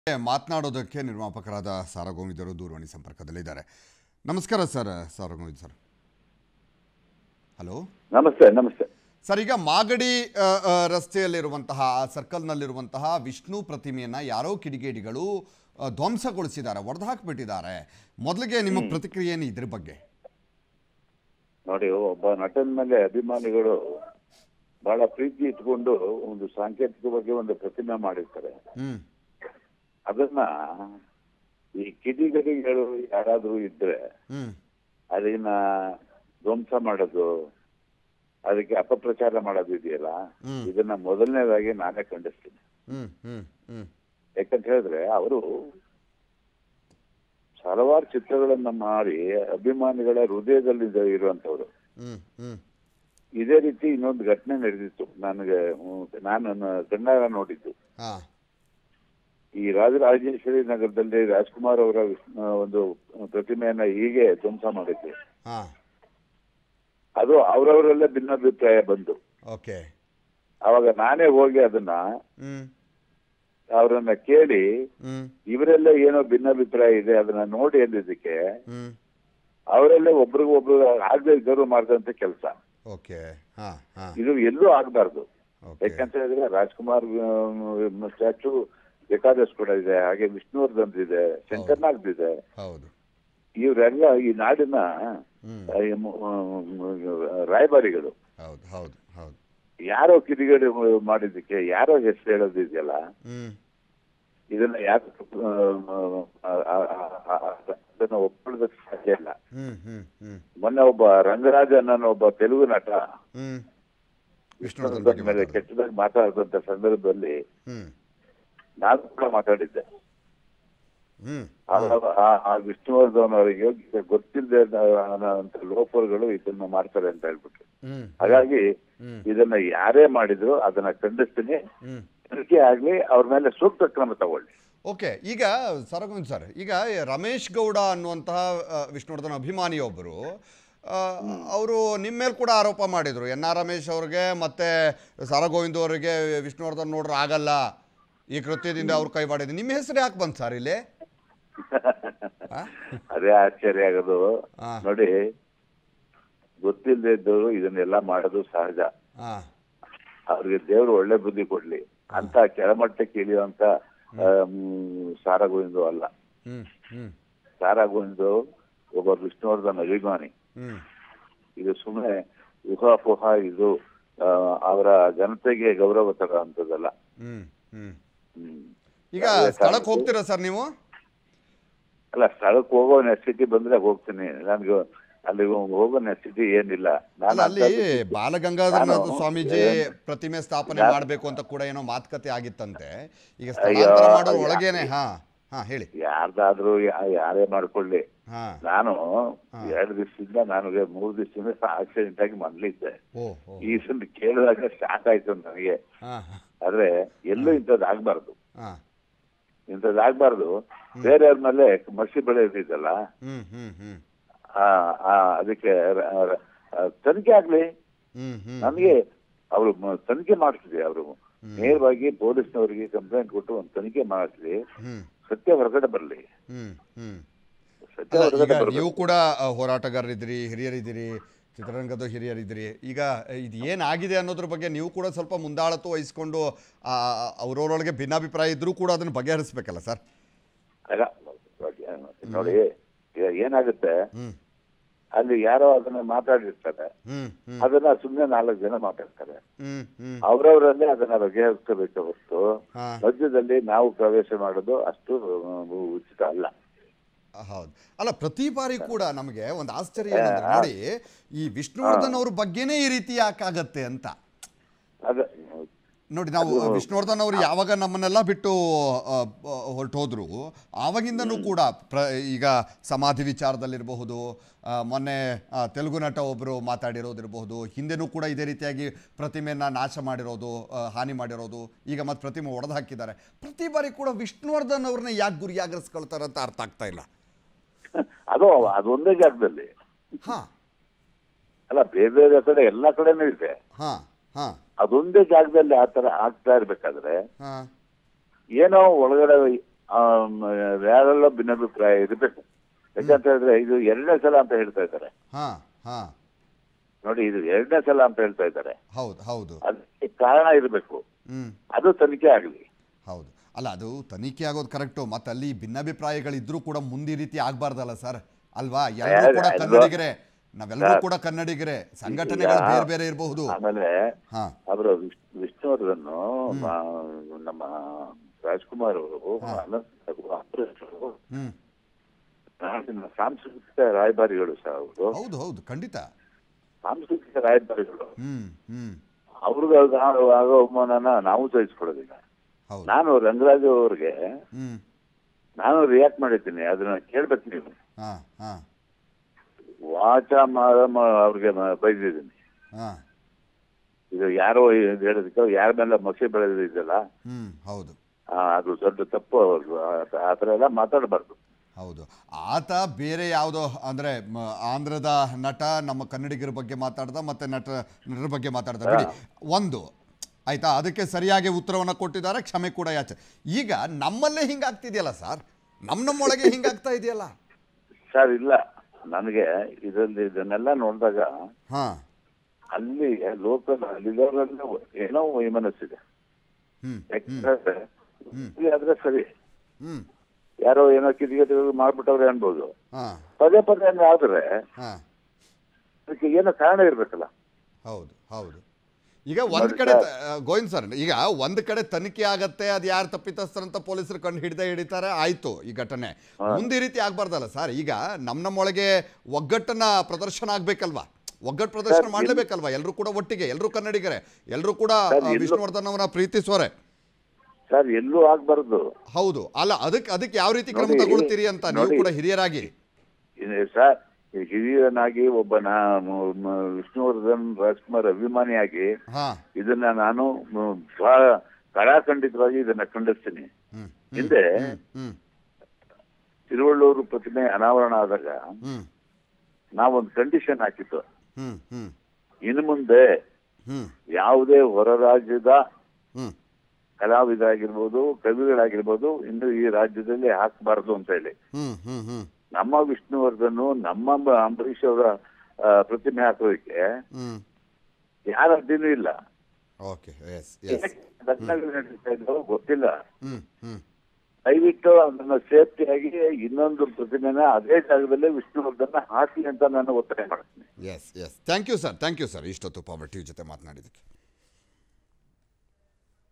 ಮಾತನಾಡೋದಕ್ಕೆ ನಿರ್ಮಾಪಕರಾದ ಸಾರಾ ಗೋವಿಂದರು ದೂರವಾಣಿ ಸಂಪರ್ಕದಲ್ಲಿದ್ದಾರೆ ನಮಸ್ಕಾರ sir Sara Govind sir hello ನಮಸ್ತೆ ನಮಸ್ತೆ ಸರ್ ಈಗ ಮಾಗಡಿ ಆ, ಆ, ರಸ್ತೆಯಲ್ಲಿರುವಂತಹ ಆ ಸರ್ಕಲ್ನಲ್ಲಿರುವಂತಹ ವಿಷ್ಣು ಪ್ರತಿಮೆಯನ್ನು ಯಾರೋ ಕಿಡಿಗೇಡಿಗಳು ಆ, ಧ್ವಂಸಗೊಳಿಸಿದ್ದಾರೆ ಒಡೆದು ಹಾಕಿಬಿಟ್ಟಿದ್ದಾರೆ ಮೊದಲಿಗೆ ನಿಮ್ಮ ಪ್ರತಿಕ್ರಿಯೆ ಏನು ಇದ್ರ ಬಗ್ಗೆ ನೋಡಿ ಒಬ್ಬ ನಟನ ಮೇಲೆ ಅಭಿಮಾನಿಗಳು ಬಹಳ ಪ್ರೀತಿ ಇಟ್ಕೊಂಡು ಒಂದು ಸಾಂಕೇತಿಕವಾಗಿ ಒಂದು ಪ್ರತಿಮೆ ಮಾಡಿರ್ತಾರೆ ಹ್ಞೂ ಅದನ್ನ ಈ ಕಿಡಿಗಡಿಗಳು ಯಾರಾದ್ರೂ ಇದ್ರೆ ಹ್ಞೂ ಅದನ್ನ ಧ್ವಂಸ ಮಾಡೋದು ಅದಕ್ಕೆ ಅಪಪ್ರಚಾರ ಮಾಡೋದು ಇದೆಯಲ್ಲ ಹ್ಮ್. ಇದನ್ನ ಮೊದಲನೇದಾಗಿ ನಾನೇ ಖಂಡಿಸ್ತೀನಿ ಹ್ಞೂ ಹ್ಞೂ ಹ್ಞೂ ಯಾಕಂತ ಹೇಳಿದ್ರೆ ಅವರು ಹಲವಾರು ಚಿತ್ರಗಳನ್ನ ಮಾಡಿ ಅಭಿಮಾನಿಗಳ ಹೃದಯದಲ್ಲಿ ಇರುವಂತವ್ರು ಹ್ಞೂ ಹ್ಞೂ ಇದೇ ರೀತಿ ಇನ್ನೊಂದು ಘಟನೆ ನಡೆದಿತ್ತು ನನಗೆ ಹ್ಮ್, ನಾನು ನನ್ನ ಕಣ್ಣಾರ ನೋಡಿದ್ದು ಹಾಂ ಈ ರಾಜರಾಜೇಶ್ವರಿ ನಗರದಲ್ಲಿ ರಾಜ್ಕುಮಾರ್ ಅವರ ಆ, ಒಂದು ಪ್ರತಿಮೆಯನ್ನ ಹೀಗೆ ಧ್ವಂಸ ಮಾಡಿದ್ದೆ ಹಾಂ ಅದು ಅವರವರಲ್ಲೇ ಭಿನ್ನಾಭಿಪ್ರಾಯ ಬಂದು ಓಕೆ ಅವಾಗ ನಾನೇ ಹೋಗಿ ಅದನ್ನ ಹ್ಞೂ ಅವರನ್ನ ಕೇಳಿ ಹ್ಞೂ ಇವರೆಲ್ಲ ಏನೋ ಭಿನ್ನಾಭಿಪ್ರಾಯ ಇದೆ ಅದನ್ನ ನೋಡಿ ಅಂದಿದ್ದಕ್ಕೆ ಹ್ಞೂ ಅವರೆಲ್ಲ ಒಬ್ರಿಗೊಬ್ರು ಆಗದೆ ಇದ್ದರು ಮಾಡಿದಂತ ಕೆಲಸ ಓಕೆ ಹಾಂ ಹಾಂ ಇದು ಎಲ್ಲೂ ಆಗ್ಬಾರ್ದು ಓಕೆ ಯಾಕಂತ ಹೇಳಿದ್ರೆ ರಾಜ್ಕುಮಾರ್ ಸ್ಟ್ಯಾಚು ಬೇಕಾದಷ್ಟು ಕೂಡ ಇದೆ ಹಾಗೆ ವಿಷ್ಣುವರ್ಧನ್ ಇದೆ ಶಂಕರ್ನಾಗ್ ಇದೆ ಹೌದು ಇವರೆಲ್ಲ ಈ ನಾಡಿನ ಹ್ಞೂ ಆ, ಮ್- ಮ್- ರಾಯಭಾರಿಗಳು ಹೌದು ಹೌದು ಹೌದು ಯಾರೋ ಕಿಡಿಗೇಡಿ ಮಾಡಿದ್ದಕ್ಕೆ ಯಾರೋ ಹೆಸರು ಹೇಳೋದಿದೆಯಲ್ಲ ಹ್ಞೂ ಇದನ್ನ ಯಾರು ಅದನ್ನ ಒಪ್ಕೊಳ್ಳೋದಕ್ಕೆ ಸಾಧ್ಯ ಇಲ್ಲ ಹ್ಞೂ ಹ್ಞೂ ಹ್ಞೂ ಮೊನ್ನೆ ಒಬ್ಬ ರಂಗರಾಜನ್ ಅನ್ನೋ ಒಬ್ಬ ತೆಲುಗು ನಟ ಹ್ಞೂ ವಿಷ್ಣುವರ್ಧನ್ ಬಗ್ಗೆ ಮೇಲೆ ಮಾತಾಡೋದು. ಕೆಟ್ಟದಾಗಿ ಮಾತಾಡಿದಂತ ಸಂದರ್ಭದಲ್ಲಿ ಹ್ಮ್ ನಾನು ಕೂಡ ಮಾತಾಡಿದ್ದೆ ಹ್ಮ್ ಆ- ಆ- ಆ ವಿಷ್ಣುವರ್ಧನ್ ಅವರಿಗೆ ಗೊತ್ತಿಲ್ಲದೆ ಅಂತ ಲೋಫರ್ಗಳು ಇದನ್ನ ಮಾಡ್ತಾರೆ ಅಂತ ಹೇಳ್ಬಿಟ್ಟು ಹ್ಮ್ ಹಾಗಾಗಿ ಹ್ಮ್ ಇದನ್ನ ಯಾರೇ ಮಾಡಿದ್ರು ಅದನ್ನ ಖಂಡಿಸ್ತೀನಿ ಹ್ಮ್ ತನಿಖೆ ಆಗ್ಲಿ ಅವ್ರ ಮೇಲೆ ಸೂಕ್ತ ಕ್ರಮ ತಗೊಳ್ಳಿ ಓಕೆ ಈಗ ಸರಗೋವಿಂದ್ ಸರ್ ಈಗ ರಮೇಶ್ ಗೌಡ ಅನ್ನುವಂತಹ ಆ, ವಿಷ್ಣುವರ್ಧನ್ ಅಭಿಮಾನಿಯೊಬ್ಬರು ಅವರು ನಿಮ್ಮ ಮೇಲೆ ಕೂಡ ಆರೋಪ ಮಾಡಿದರು ಎನ್ ಆರ್ ರಮೇಶ್ ಅವ್ರಿಗೆ ಮತ್ತೆ ಸರಗೋವಿಂದ್ ಅವರಿಗೆ ವಿಷ್ಣುವರ್ಧನ್ ನೋಡ್ರೆ ಆಗಲ್ಲ ಈ ಕೃತ್ಯದಿಂದ ಅವ್ರು ಕೈ ಮಾಡಿದ್ರು ನಿಮ್ಮ ಹೆಸರು ಯಾಕೆ ಬಂತು ಸರ್ ಇಲ್ಲಿ ಆ? ಅದೇ ಆಶ್ಚರ್ಯ ಆಗೋದು ಆ. ನೋಡಿ ಗೊತ್ತಿಲ್ಲದೆ ಇದ್ದವರು ಇದನ್ನೆಲ್ಲ ಮಾಡೋದು ಸಹಜ ಆ, ಅವ್ರಿಗೆ ದೇವ್ರು ಒಳ್ಳೆ ಬುದ್ಧಿ ಕೊಡ್ಲಿ ಅಂತ ಕೆಳಮಟ್ಟಕ್ಕೆ ಇಳಿಯುವಂತ ಸಾರಗೋವಿಂದು ಅಲ್ಲ ಹ್ಮ್ ಹ್ಮ್ ಸಾರಗೋವಿಂದು ಒಬ್ಬ ವಿಷ್ಣುವರ್ಧನ್ ಅಭಿಮಾನಿ ಹ್ಮ್ ಇದು ಸುಮ್ಮನೆ ಊಹಾಪೋಹ ಇದು ಆ, ಅವರ ಜನತೆಗೆ ಗೌರವ ತರುವಂತದ್ದಲ್ಲ ಹ್ಮ್ ಹ್ಮ್ ಹ್ಮ್. ಈಗ ಅದೇ ಸ್ಥಳಕ್ಕೆ ಕಾರಣಕ್ಕೆ- ಹೋಗ್ತೀರಾ ಸರ್ ನೀವು ಅಲ್ಲ ಸ್ಥಳಕ್ಕೆ ಹೋಗೋ ನೆಸಿಟಿ ಬಂದ್ರೆ ಹೋಗ್ತೀನಿ ನನ್ಗೆ ಅಲ್ಲಿ ಹೋಗೋ ನೆಸಿಟಿ ಏನಿಲ್ಲ ನಾನು ಅಲ್ಲ ಅಲ್ಲಿ ಅಂಥದ್ದು- ಬಾಲಗಂಗಾಧರನಾಥ ನಾನು- ಸ್ವಾಮೀಜಿ ಏನು? ಪ್ರತಿಮೆ ಸ್ಥಾಪನೆ ನಾನು- ಮಾಡಬೇಕು ಅಂತ ಕೂಡ ಏನೋ ಮಾತುಕತೆ ಆಗಿತ್ತಂತೆ ಈಗ ಅಯ್ಯೋ, ಸ್ಥಳಾಂತರ ಮಾಡೋದು ಯಾ- ಒಳಗೇನೆ ಹಾ ಹಾ ಹೇಳಿ ಯಾರ್ದಾದ್ರೂ ಯಾ- ಯಾರೇ ಮಾಡ್ಕೊಳ್ಳಿ ಹಾ ನಾನು ಹಾ. ಎರಡು ದಿವಸದಿಂದ ನನಗೆ ಮೂರು ದಿವಸದಿಂದ ಆಕ್ಸಿಡೆಂಟ್ ಆಗಿ ಮನ್ಲಿದ್ದೆ ಓ ಓ ಈ ಸಲ ಕೇಳಿದಾಗ ಶಾಕ್ ಆಯ್ತು ನನಗೆ ಹಾ ಆದ್ರೆ ಎಲ್ಲೂ ಇಂಥದ್ದು ಆಗ್ಬಾರ್ದು ಹಾ ಇಂಥದ್ದು ಆಗ್ಬಾರ್ದು ಬೇರೆಯವ್ರ ಮೇಲೆ ಮಸಿ ಬೆಳೆದಿದ್ದಲ್ಲ ಹ್ಮ್ ಹ್ಮ್ ಹ್ಮ್ ಆ ಆ, ಅದಕ್ಕೆ ರ- ರ- ಆ, ತನಿಖೆ ಆಗ್ಲಿ ಹ್ಮ್ ಹ್ಮ್ ನನಗೆ ಅವರು ತನಿಖೆ ಮಾಡಿಸಿದೆ ಅವರು ನೇರವಾಗಿ ಪೊಲೀಸ್ನವರಿಗೆ ಕಂಪ್ಲೇಂಟ್ ಕೊಟ್ಟು ಒಂದು ತನಿಖೆ ಮಾಡಿಸ್ಲಿ ಹ್ಮ್ ಸತ್ಯ ಹೊರಗಡೆ ಬರಲಿ ಹ್ಮ್ ಹ್ಮ್ ಸತ್ಯ ಅಲ್ಲ, ಹೊರಗಡೆ ಈಗ ಬರಬೇಕು ನೀವು ಕೂಡ ಆ, ಹೋರಾಟಗಾರರಿದ್ದೀರಿ ಹಿರಿಯರಿದ್ದೀರಿ ಚಿತ್ರರಂಗದ ಹಿರಿಯರಿದ್ದೀರಿ ಈಗ ಇದು ಏನಾಗಿದೆ ಅನ್ನೋದ್ರ ಬಗ್ಗೆ ನೀವು ಕೂಡ ಸ್ವಲ್ಪ ಮುಂದಾಳತ್ವ ವಹಿಸ್ಕೊಂಡು ಆ, ಅವ್ರವ್ರೊಳಗೆ ಭಿನ್ನಾಭಿಪ್ರಾಯ ಇದ್ರೂ ಕೂಡ ಅದನ್ನು ಬಗೆಹರಿಸ್ಬೇಕಲ್ಲ ಸರ್ ಅಲ್ಲ ನೋಡಿ ಈಗ ಏನಾಗುತ್ತೆ ಹ್ಮ್ ಅಲ್ಲಿ ಯಾರೋ ಅದನ್ನ ಮಾತಾಡಿರ್ತಾರೆ ಹ್ಮ್ ಹ್ಮ್ ಅದನ್ನ ಸುಮ್ಮನೆ ನಾಲ್ಕು ಜನ ಮಾತಾಡ್ತಾರೆ ಹ್ಮ್ ಹ್ಮ್ ಅವರವರಲ್ಲೇ ಅದನ್ನ ಬಗೆಹರಿಸಬೇಕು ಹೊರತು ಹಾ ಮಧ್ಯದಲ್ಲಿ ನಾವು ಪ್ರವೇಶ ಮಾಡೋದು ಅಷ್ಟು ಆ, ಉಚಿತ ಅಲ್ಲ ಹೌದು ಅಲ್ಲ ಪ್ರತಿ ಬಾರಿ ಕೂಡ ನಮಗೆ ಒಂದು ಆಶ್ಚರ್ಯ ಏನಂದ್ರೆ ನೋಡಿ ಈ ವಿಷ್ಣುವರ್ಧನ್ ಅವ್ರ ಬಗ್ಗೆನೇ ಈ ರೀತಿ ಯಾಕಾಗತ್ತೆ ಅಂತ ಅದ ನೋಡಿ ನಾವು ವಿಷ್ಣುವರ್ಧನ್ ಅವರು ಯಾವಾಗ ನಮ್ಮನ್ನೆಲ್ಲ ಬಿಟ್ಟು ಹೊರಟು ಹೋದ್ರು ಆವಾಗಿಂದನೂ ಕೂಡ ಪ್ರ ಈಗ ಸಮಾಧಿ ವಿಚಾರದಲ್ಲಿರಬಹುದು ಆ, ಮೊನ್ನೆ ಆ, ತೆಲುಗು ನಟ ಒಬ್ಬರು ಮಾತಾಡಿರೋದಿರಬಹುದು ಹಿಂದೆನೂ ಕೂಡ ಇದೇ ರೀತಿಯಾಗಿ ಪ್ರತಿಮೆಯನ್ನು ನಾಶ ಮಾಡಿರೋದು ಆ, ಹಾನಿ ಮಾಡಿರೋದು ಈಗ ಮತ್ತೆ ಪ್ರತಿಮೆ ಒಡೆದು ಹಾಕಿದ್ದಾರೆ ಪ್ರತಿ ಬಾರಿ ಕೂಡ ವಿಷ್ಣುವರ್ಧನ್ ಅವ್ರನ್ನ ಯಾಕೆ ಗುರಿಯಾಗಿರಿಸ್ಕೊಳ್ತಾರೆ ಅಂತ ಅರ್ಥ ಆಗ್ತಾ ಇಲ್ಲ ಅದು ಅದೊಂದೇ ಜಾಗದಲ್ಲಿ ಹಾಂ ಅಲ್ಲ ಬೇರೆ ಬೇರೆ ಕಡೆ ಎಲ್ಲಾ ಕಡೆನೂ ಇದೆ ಹಾಂ ಹಾಂ ಅದೊಂದೇ ಜಾಗದಲ್ಲಿ ಆ ತರ ಆಗ್ತಾ ಇರ್ಬೇಕಾದ್ರೆ ಹಾಂ ಏನೋ ಒಳಗಡೆ ಆಮ್, ಯಾರೆಲ್ಲ ಭಿನ್ನಾಭಿಪ್ರಾಯ ಇರಬೇಕು ಯಾಕಂತ ಹೇಳಿದ್ರೆ ಇದು ಎರಡನೇ ಸಲ ಅಂತ ಹೇಳ್ತಾ ಇದ್ದಾರೆ ಹಾ ಹಾ ನೋಡಿ ಇದು ಎರಡನೇ ಸಲ ಅಂತ ಹೇಳ್ತಾ ಇದ್ದಾರೆ ಹೌದು ಹೌದು ಅದಕ್ಕೆ ಕಾರಣ ಇರಬೇಕು ಹ್ಮ್ ಅದು ತನಿಖೆ ಆಗಲಿ ಹೌದು ಅಲ್ಲ ಅದು ತನಿಖೆ ಆಗೋದು ಕರೆಕ್ಟು ಮತ್ತೆ ಅಲ್ಲಿ ಭಿನ್ನಾಭಿಪ್ರಾಯಗಳಿದ್ರೂ ಕೂಡ ಮುಂದೆ ಈ ರೀತಿ ಆಗ್ಬಾರ್ದಲ್ಲ ಸರ್ ಅಲ್ವಾ ಎಲ್ಲರೂ ಕೂಡ ಅಲ್ವಾ? ಕನ್ನಡಿಗರೇ ನಾವೆಲ್ಲರೂ ಕೂಡ ಕನ್ನಡಿಗರೇ ಸಂಘಟನೆಗಳು ಈಗ- ಬೇರೆ ಬೇರೆ ಇರಬಹುದು ಆಮೇಲೆ ಹಾ ಅವರ ವಿಷ್ಣುವರ್ಧನ್ ನಮ್ಮ ರಾಜ್ಕುಮಾರ್ ಅವರು ಅನಂತ್ ಅವರು ಹ್ಮ್ ನಾಡಿನ ಸಾಂಸ್ಕೃತಿಕ ರಾಯಭಾರಿಗಳು ಸಹ ಅವರು ಹೌದು ಹೌದು ಖಂಡಿತ ಸಾಂಸ್ಕೃತಿಕ ರಾಯಭಾರಿಗಳು ಹ್ಮ್ ಹ್ಮ್ ಅವ್ರಿಗೆ ಆಗೋ ಆಗೋ ಅವಮಾನನ ನಾವು ಸಹಿಸ್ಕೊಡೋದಿಲ್ಲ ಹೌದು ನಾನು ರಂಗರಾಜ್ ಅವ್ರಿಗೆ ಹ್ಮ್ ನಾನು ರಿಯಾಕ್ಟ್ ಮಾಡಿದ್ದೀನಿ ಅದನ್ನ ಕೇಳ್ಬೇಕು ನೀವು ಹಾ ಹಾ ವಾಚ ಮಾಡ ಅವ್ರಿಗೆ ಮ- ಬೈದಿದ್ದೀನಿ ಹಾ ಇದು ಯಾರೋ ಇದು ಹೇಳೋದಕ್ಕೆ ಯಾರ ಮೇಲೆ ಮಸಿ ಬೆಳೆದಿದ್ದಲ್ಲ ಹ್ಮ್ ಹೌದು ಆ, ಅದು ದೊಡ್ಡ ತಪ್ಪು ಅವ್ರದ್ದು ಆ- ಆ ಥರ ಎಲ್ಲ ಮಾತಾಡಬಾರ್ದು ಹೌದು ಆತ ಬೇರೆ ಯಾವುದೋ ಅಂದರೆ ಆಂಧ್ರದ ನಟ ನಮ್ಮ ಕನ್ನಡಿಗರ ಬಗ್ಗೆ ಮಾತಾಡ್ದ ಮತ್ತೆ ನಟ ನಟರ ಬಗ್ಗೆ ಮಾತಾಡ್ದ ಬಿಡಿ ಒಂದು ಆಯ್ತಾ ಅದಕ್ಕೆ ಸರಿಯಾಗಿ ಉತ್ತರವನ್ನು ಕೊಟ್ಟಿದ್ದಾರೆ ಕ್ಷಮೆ ಕೂಡ ಯಾಚೆ ಈಗ ನಮ್ಮಲ್ಲೇ ಹಿಂಗಾಗ್ತಿದೆಯಲ್ಲ ಸರ್ ನಮ್ಮ ನಮ್ಮೊಳಗೆ ಹಿಂಗಾಗ್ತಾ ಇದೆಯಲ್ಲ ಸರ್ ಇಲ್ಲ ನನಗೆ ಇದರಲ್ಲಿ ಇದನ್ನೆಲ್ಲ ನೋಡಿದಾಗ ಹಾಂ ಅಲ್ಲಿ ಲೋಕಲ್ ಅಲ್ಲಿರೋರೆಲ್ಲ ಏನೋ ವೈಮನಸ್ಸಿದೆ ಹ್ಞೂ ಯಾಕಂದ್ರೆ ಇಲ್ಲಿ ಆದ್ರೆ ಸರಿ ಹ್ಞೂ ಯಾರೋ ಏನೋ ಕಿಡಿಗೇಡಿ ಮಾಡ್ಬಿಟ್ಟವ್ರೆ ಅನ್ಬೋದು ಹಾಂ ಪದೇ ಪದೇ ಹಂಗೆ ಆದ್ರೆ ಹಾಂ ಅದಕ್ಕೆ ಏನೋ ಕಾರಣ ಇರ್ಬೇಕಲ್ಲ ಹೌದು ಹೌದು ಈಗ ಒಂದ್ ಕಡೆ ತ- ಗೋವಿಂದ್ ಸರ್ ಈಗ ಒಂದ್ ಕಡೆ ತನಿಖೆ ಆಗತ್ತೆ ಅದು ಯಾರು ತಪ್ಪಿತಸ್ಥರಂತ ಪೊಲೀಸರು ಕಂಡು ಹಿಡ್ದೇ ಹಿಡಿತಾರೆ ಆಯ್ತು ಈ ಘಟನೆ ಮುಂದೆ ಈ ರೀತಿ ಆಗ್ಬಾರ್ದಲ್ಲ ಸರ್ ಈಗ ನಮ್ ನಮ್ಮೊಳಗೆ ಒಗ್ಗಟ್ಟನ್ನ ಪ್ರದರ್ಶನ ಆಗ್ಬೇಕಲ್ವಾ ಒಗ್ಗಟ್ಟು ಪ್ರದರ್ಶನ ಮಾಡ್ಲೇಬೇಕಲ್ವಾ ಎಲ್ಲರೂ ಕೂಡ ಒಟ್ಟಿಗೆ ಎಲ್ಲರೂ ಕನ್ನಡಿಗರೇ ಎಲ್ಲರೂ ಕೂಡ ಸರ್, ಆ, ಎಲ್ಲೂ- ವಿಷ್ಣುವರ್ಧನ್ ಅವರ ಪ್ರೀತಿಸೋರೆ ಸರ್ ಎಲ್ಲೂ ಆಗ್ಬಾರ್ದು ಹೌದು ಅಲ್ಲ ಅದಕ್ಕೆ ಅದಕ್ಕೆ ಯಾವ ರೀತಿ ಕ್ರಮ ನೋಡಿ, ತಗೊಳ್ತೀರಿ ಅಂತ ನೀವು ನೋಡಿ. ಕೂಡ ಹಿರಿಯರಾಗಿ ಇದು ಸರ್ ಈ ಹಿರಿಯನಾಗಿ ಒಬ್ಬ ನಾ ಮ- ಮ- ವಿಷ್ಣುವರ್ಧನ್ ರಾಜ್ಕುಮಾರ್ ಅಭಿಮಾನಿಯಾಗಿ ಹಾ ಇದನ್ನ ನಾನು ಮ್, ಬಹಳ ಕಳಾಖಂಡಿತವಾಗಿ ಇದನ್ನ ಖಂಡಿಸ್ತೀನಿ ಹ್ಮ್ ಹಿಂದೆ ಹ್ಮ್ ತಿರುವಳ್ಳೂರು ಪ್ರತಿಮೆ ಅನಾವರಣ ಆದಾಗ ಹ್ಮ್ ನಾವೊಂದು ಕಂಡೀಷನ್ ಹಾಕಿತ್ತು ಹ್ಮ್ ಹ್ಮ್ ಇನ್ನು ಮುಂದೆ ಹ್ಮ್ ಯಾವುದೇ ಹೊರ ರಾಜ್ಯದ ಹ್ಮ್ ಕಲಾವಿದ ಆಗಿರ್ಬೋದು ಕವಿಗಳಾಗಿರ್ಬೋದು ಇನ್ನು ಈ ರಾಜ್ಯದಲ್ಲಿ ಹಾಕಬಾರದು ಅಂತ ಹೇಳಿ ಹ್ಮ್ ಹ್ಮ್ ಹ್ಮ್ ನಮ್ಮ ವಿಷ್ಣುವರ್ಧನ್ ನಮ್ಮ ಬ- ಅಂಬರೀಷ್ ಅವರ ಆ, ಪ್ರತಿಮೆ ಹಾಕೋದಕ್ಕೆ ಹ್ಮ್ ಯಾರ ಅಡ್ಡಿನೂ ಇಲ್ಲ ಓಕೆ ಎಸ್ ಎಸ್ ಘಟನೆಗಳು ನಡೀತಾ ಇದ್ದಾವೋ ಗೊತ್ತಿಲ್ಲ ಹ್ಮ್ ಹ್ಮ್ ದಯವಿಟ್ಟು ಅದನ್ನ ಸೇಫ್ಟಿಯಾಗಿ ಇನ್ನೊಂದು ಪ್ರತಿಮೆನ ಅದೇ ಜಾಗದಲ್ಲೇ ವಿಷ್ಣುವರ್ಧನ್ ಹಾಕಿ ಅಂತ ನಾನು ಒತ್ತಾಯ ಮಾಡ್ತೀನಿ yes yes thank you sir thank you sir ಇಷ್ಟೊತ್ತು ಪವರ್ ಟಿವಿ ಜೊತೆ ಮಾತನಾಡಿದ್ದಕ್ಕೆ